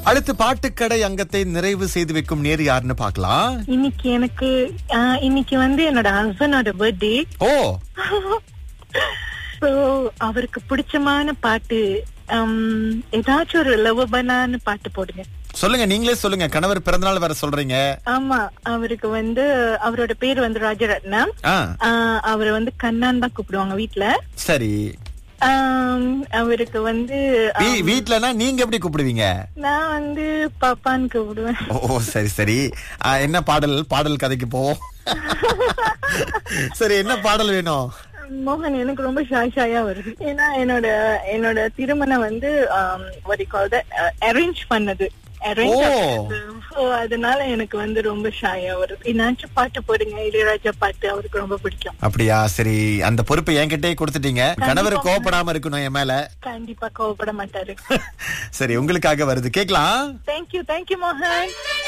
அடுத்து பாட்டுக்கடை அங்கத்தை நிறைவு செய்து வைக்கும் நேர் யாருன்னு பார்க்கலாம் இன்னைக்கு எனக்கு ஆஹ், இன்னைக்கு வந்து என்னோட ஹஸ்பண்டோட பர்த்டே ஓ ஸோ அவருக்கு பிடிச்சமான பாட்டு ஹம், ஏதாச்சும் ஒரு லவபனான பாட்டு போடுங்க சொல்லுங்க நீங்களே சொல்லுங்க கணவர் பிறந்தநாள் வேற சொல்றீங்க ஆமா அவருக்கு வந்து அவரோட பேர் வந்து ராஜரத்னம் ஆ ஆஹ், அவரை வந்து கண்ணான் தான் கூப்பிடுவாங்க வீட்ல சரி ஆம், அவருக்கு வந்து ஆ, வீ- வீட்லனா நீங்க எப்படி கூப்பிடுவீங்க நான் வந்து பாப்பான்னு கூப்பிடுவேன் ஓ ஓ, சரி சரி ஆ, என்ன பாடல் பாடல் கதைக்கு போவோம் சரி என்ன பாடல் வேணும் மோகன் எனக்கு ரொம்ப ஷாய் ஷாயா வருது ஏன்னா என்னோட என்னோட திருமணம் வந்து அரேஞ்ச் பண்ணது arrange ஓ. பண்ணது. So, அதனால எனக்கு வந்து ரொம்ப ஷாயா வருது என்னாச்சும் பாட்டு போடுங்க இளையராஜா பாட்டு அவருக்கு ரொம்ப பிடிக்கும் அப்படியா சரி அந்த பொறுப்பை என்கிட்டயே கொடுத்துட்டீங்க கணவர் கோவப்படாம இருக்கணும் என் மேல கண்டிப்பா கோவப்பட மாட்டாரு சரி உங்களுக்காக வருது கேக்கலாம் தேங்க்யூ தேங்க்யூ மோகன்